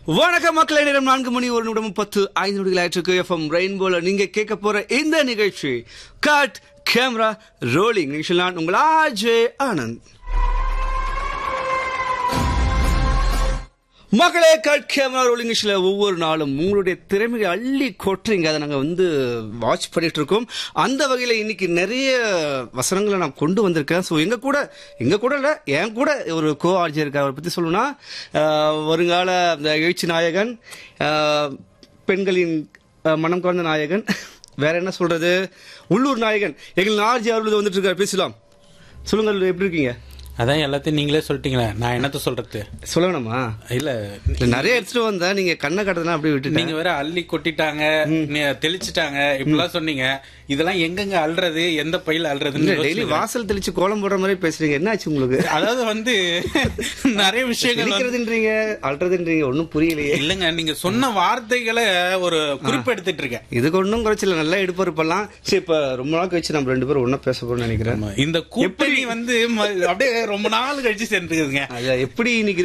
வணக்கம் மக்களே நேரம் நான்கு மணி ஒரு நிமிடம் பத்து ஐந்து நொடிகள் ஆயிற்றுக்கு எஃப்எம் ரெயின்போல நீங்க கேட்க போற இந்த நிகழ்ச்சி கட் கேமரா ரோலிங் நிகழ்ச்சியில் நான் உங்கள் ஆஜே ஆனந்த் மக்களே கட் கேமரா ரோலிங் நிகழ்ச்சியில் ஒவ்வொரு நாளும் உங்களுடைய திறமையை அள்ளி கொட்டுறீங்க அதை நாங்கள் வந்து வாட்ச் பண்ணிட்டு இருக்கோம் அந்த வகையில் இன்னைக்கு நிறைய வசனங்களை நான் கொண்டு வந்திருக்கேன் ஸோ எங்க கூட எங்க கூட இல்லை என் கூட ஒரு கோ ஆர்ஜி இருக்கார் அவரை பற்றி சொல்லணும்னா ஆஹ், வருங்கால அந்த எழுச்சி நாயகன் ஆஹ், பெண்களின் ஆஹ், மனம் கவர்ந்த நாயகன் வேற என்ன சொல்றது உள்ளூர் நாயகன் எங்கள் ஆர்ஜி அவர்கள் வந்துட்டு இருக்காரு பேசலாம் சொல்லுங்கள் எப்படி இருக்கீங்க அதான் எல்லாத்தையும் நீங்களே சொல்லிட்டீங்களே நான் என்னத்த சொல்றது சொல்லணுமா இல்ல இல்ல, நிறைய எடுத்துட்டு வந்தேன் நீங்க கண்ணை கட்டதெல்லாம் அப்படியே விட்டுட்டீங்க நீங்க வேற அள்ளி கொட்டிட்டாங்க நீ தெளிச்சிட்டாங்க இப்படிலாம் சொன்னீங்க இதெல்லாம் எங்கெங்க அல்றது எந்த பையில அல்றதுன்னு டெய்லி யோசிச்சு- வாசல் தெளிச்சு கோலம் போடுற மாதிரி பேசுறீங்க என்ன ஆச்சு உங்களுக்கு அதாவது வந்து நிறைய விஷயங்கள் வந்து- தெளிக்கிறதுன்றீங்க அல்றதுன்றீங்க ஒன்னும் புரியலையே இல்லங்க நீங்க சொன்ன வார்த்தைகளை ஒரு குறிப்பு எடுத்துட்டு இருக்கேன் இதுக்கு ஒன்றும் குறைச்சல நல்லா எடுப்பருப்பெல்லாம் சரி இப்ப ரொம்ப நாள் கழிச்சு நம்ம ரெண்டு பேரும் ஒண்ணா பேச போறோம்னு நினைக்கிறேன் இந்த கூட்டணி வந்து ம- அப்படியே ரொம்ப நாள் கழிச்சு சேர்ந்துக்குதுங்க அது எப்படி இன்னைக்கு